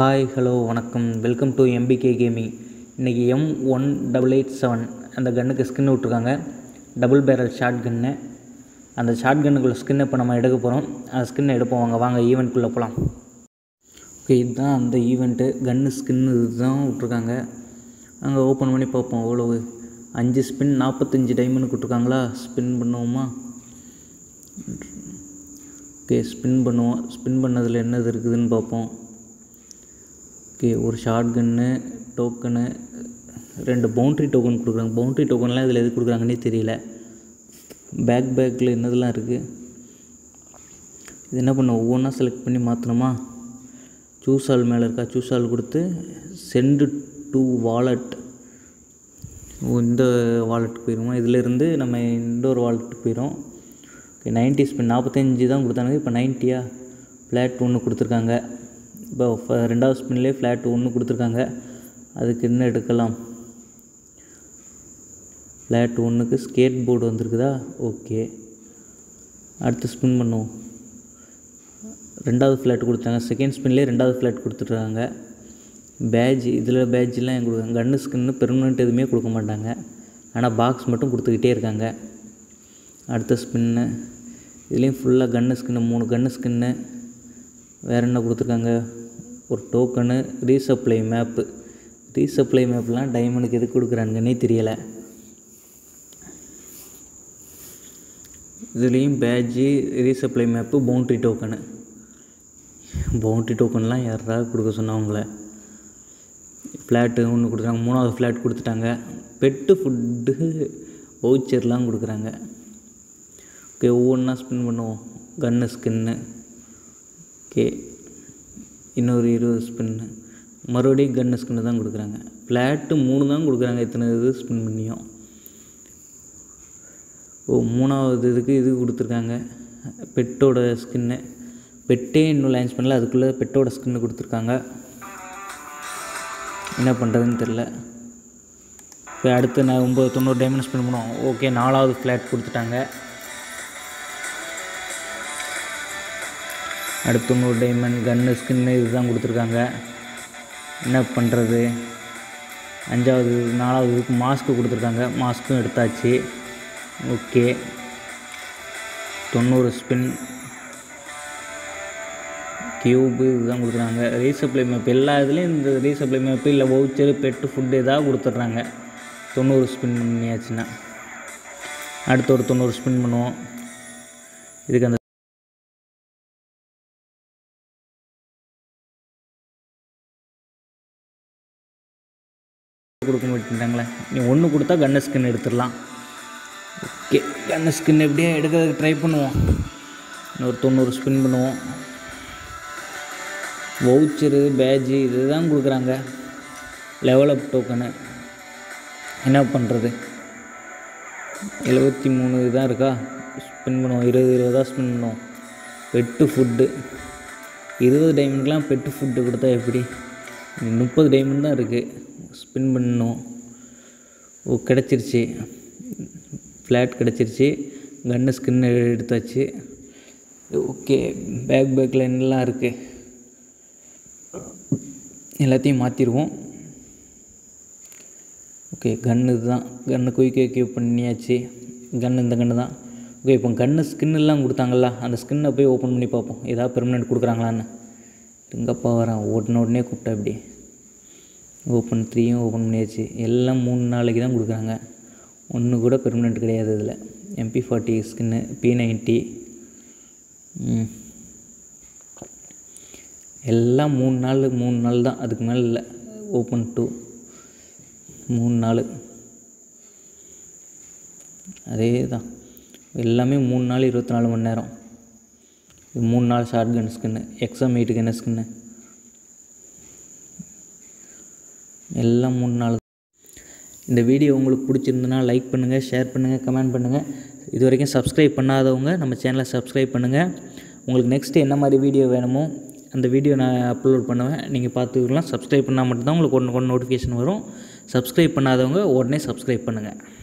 hi hello வணக்கம் welcome to MBK gaming இன்றைக்கி M one double eight seven அந்த கன்னுக்கு ஸ்கின் விட்ருக்காங்க டபுள் பேரல் ஷார்ட் கன்னு அந்த ஷார்ட் கன்னுக்குள்ள ஸ்கின் இப்போ நம்ம எடுக்க போகிறோம் அந்த ஸ்கின்னை எடுப்போம் வாங்க வாங்க ஈவெண்ட்குள்ளே போகலாம் ஓகே இதுதான் அந்த ஈவெண்ட்டு கன்னு ஸ்கின்னு இதுதான் விட்ருக்காங்க அங்கே ஓப்பன் பண்ணி பார்ப்போம் எவ்வளவு அஞ்சு ஸ்பின் நாற்பத்தஞ்சு டைமண்ட் கொடுத்துருக்காங்களா ஸ்பின் பண்ணுவோமா ஓகே ஸ்பின் பண்ணுவோம் ஸ்பின் பண்ணதில் என்னது இருக்குதுன்னு பார்ப்போம் ஓகே ஒரு ஷார்ட் கன்னு டோக்கனு ரெண்டு பவுண்ட்ரி டோக்கன் கொடுக்குறாங்க பவுண்ட்ரி டோக்கன்லாம் இதில் எது கொடுக்குறாங்கன்னே தெரியல பேக் பேக்கில் என்னதெல்லாம் இருக்குது இது என்ன பண்ண ஒவ்வொன்றா செலக்ட் பண்ணி மாற்றணுமா சூஸ் ஆல் மேலே இருக்கா சூஸ் ஆல் கொடுத்து சென்டு டு வாலெட் ஓ இந்த வாலெட்டுக்கு போயிடுமா இதிலேருந்து நம்ம இந்த ஒரு வாலெட்டுக்கு போயிடும் ஓகே நைன்ட்டி ஸ்பின் நாற்பத்தஞ்சு தான் கொடுத்தாங்க இப்போ நைன்ட்டியா ஃப்ளாட் ஒன்று கொடுத்துருக்காங்க இப்போ ஃப- ரெண்டாவது ஸ்பின்லேயே ஃப்ளாட் ஒன்று கொடுத்துருக்காங்க அதுக்கு என்ன எடுக்கலாம் ஃப்ளாட் ஒன்றுக்கு ஸ்கேட் போர்டு வந்திருக்குதா ஓகே அடுத்து ஸ்பின் பண்ணுவோம் ரெண்டாவது ஃப்ளாட் கொடுத்தாங்க செகண்ட் ஸ்பின்லேயே ரெண்டாவது ஃப்ளாட் கொடுத்துட்ருக்காங்க பேட்ஜ் இதில் பேட்ஜெலாம் எங்க கொடுக்குறாங்க கன்னு ஸ்கின்னு பெர்மனெண்ட் எதுவுமே கொடுக்க மாட்டாங்க ஆனால் பாக்ஸ் மட்டும் கொடுத்துக்கிட்டே இருக்காங்க அடுத்த ஸ்பின்னு இதுலேயும் ஃபுல்லாக கன்னு ஸ்கின்னு மூணு கன்னு ஸ்கின்னு வேறு என்ன கொடுத்துருக்காங்க ஒரு டோக்கனு ரீசப்ளை மேப்பு ரீசப்ளை மேப்லாம் டைமண்டுக்கு எதுக்கு கொடுக்குறாங்கன்னே தெரியலை இதுலேயும் badge resupply map boundary token boundary டோக்கன்லாம் யாரா கொடுக்க சொன்னவங்கள ஃப்ளாட்டு ஒன்று கொடுக்குறாங்க மூணாவது ஃப்ளாட் கொடுத்துட்டாங்க பெட்டு ஃபுட்டு வவுச்சர்லாம் கொடுக்குறாங்க ஓகே ஒவ்வொன்றா ஸ்பின் பண்ணுவோம் கன்னு ஸ்கின்னு ஓகே இன்னொரு இருபது ஸ்பின்னு மறுபடியும் கன்னு ஸ்கின்னு தான் கொடுக்குறாங்க ஃப்ளாட்டு மூணு தான் கொடுக்குறாங்க இத்தனை இது ஸ்பின் பண்ணியும் ஓ மூணாவது இதுக்கு இது கொடுத்துருக்காங்க பெட்டோட ஸ்கின்னு பெட்டே இன்னும் லான்ச் பண்ணல அதுக்குள்ளே பெட்டோட ஸ்கின்னு கொடுத்துருக்காங்க என்ன பண்ணுறதுன்னு தெரில இப்போ அடுத்து நான் ஒம்பது தொண்ணூறு டைமண்ட் ஸ்பெண்ட் பண்ணுவோம் ஓகே நாலாவது ஃப்ளாட் கொடுத்துட்டாங்க அடுத்து தொண்ணூறு டைமண்ட் கன்னு ஸ்கின்னு இதுதான் கொடுத்துருக்காங்க என்ன பண்ணுறது அஞ்சாவது நாலாவது இதுக்கு மாஸ்க்கு கொடுத்துருக்காங்க மாஸ்க்கும் எடுத்தாச்சு ஓகே தொண்ணூறு ஸ்பின் கியூபு இதுதான் கொடுக்குறாங்க ரீசப்ளை மேப் எல்லா இதுலேயும் இந்த ரீசப்ளை மேப்பு இல்லை வவுச்சரு பெட்டு ஃபுட்டு ஏதாவது கொடுத்துட்றாங்க தொண்ணூறு ஸ்பின் பண்ணியாச்சுன்னா அடுத்து ஒரு தொண்ணூறு ஸ்பின் பண்ணுவோம் இதுக்கு அந்த கொடுக்க மாட்டேன்ட்டாங்களே நீ ஒன்று கொடுத்தா கன்ன ஸ்கின் எடுத்துடலாம் ஓகே கன்ன ஸ்கின் எப்படியே எடுக்கிறதுக்கு ட்ரை பண்ணுவோம் இன்னொரு தொண்ணூறு ஸ்பின் பண்ணுவோம் வவுச்சரு பேட்ஜு இதுதான் கொடுக்குறாங்க லெவல் அப் டோக்கனு என்ன பண்ணுறது எழுபத்தி மூணு இதாக இருக்கா ஸ்பின் பண்ணுவோம் இருபது இருபதாக ஸ்பின் பண்ணுவோம் பெட்டு ஃபுட்டு இருபது டைமண்ட்லாம் பெட்டு ஃபுட்டு கொடுத்தா எப்படி முப்பது டைமண்ட் தான் இருக்குது ஸ்பின் பண்ணணும் ஓ கிடச்சிருச்சு ஃப்ளாட் கிடச்சிருச்சு கன்னு ஸ்கின் எடுத்தாச்சு ஓகே பேக் பேக்கில் என்னெல்லாம் இருக்குது எல்லாத்தையும் மாற்றிடுவோம் ஓகே கன்று தான் கன்று குயிக் கியூ பண்ணியாச்சு கன்று இந்த கன்று தான் ஓகே இப்போ கன்று ஸ்கின்னெல்லாம் கொடுத்தாங்கல்ல அந்த ஸ்கின்னை போய் ஓப்பன் பண்ணி பார்ப்போம் ஏதாவது பெர்மனெண்ட் கொடுக்குறாங்களான்னு எங்கப்பா வரேன் உடனே உடனே கூப்பிட்டா இப்படி ஓப்பன் த்ரீயும் ஓப்பன் பண்ணியாச்சு எல்லாம் மூணு நாளைக்கு தான் கொடுக்குறாங்க ஒன்று கூட பெர்மனெண்ட் கிடையாது இதில் எம்பி ஃபார்ட்டி ஸ்கின்னு பி நைன்ட்டி எல்லாம் மூணு நாள் மூணு நாள் தான் அதுக்கு மேலே இல்லை ஓப்பன் டூ மூணு நாள் அதே தான் எல்லாமே மூணு நாள் இருபத்தி நாலு மணி நேரம் இது மூணு நாள் ஷார்ட் கன் ஸ்கின்னு எக்ஸாம் எயிட்டுக்கு என்ன ஸ்கின்னு எல்லாம் மூணு நாள் இந்த வீடியோ உங்களுக்கு பிடிச்சிருந்துன்னா லைக் பண்ணுங்கள் ஷேர் பண்ணுங்கள் கமெண்ட் பண்ணுங்கள் இது வரைக்கும் சப்ஸ்கிரைப் பண்ணாதவங்க நம்ம சேனலை சப்ஸ்கிரைப் பண்ணுங்கள் உங்களுக்கு நெக்ஸ்ட்டு என்ன மாதிரி வீடியோ வேணுமோ அந்த வீடியோ நான் அப்லோட் பண்ணுவேன் நீங்கள் பார்த்துக்கலாம் சப்ஸ்கிரைப் பண்ணால் மட்டும்தான் உங்களுக்கு ஒன்று ஒன்று நோட்டிஃபிகேஷன் வரும் சப்ஸ்கிரைப் பண்ணாதவங்க உடனே சப்ஸ்கிரைப் பண்ணுங்கள்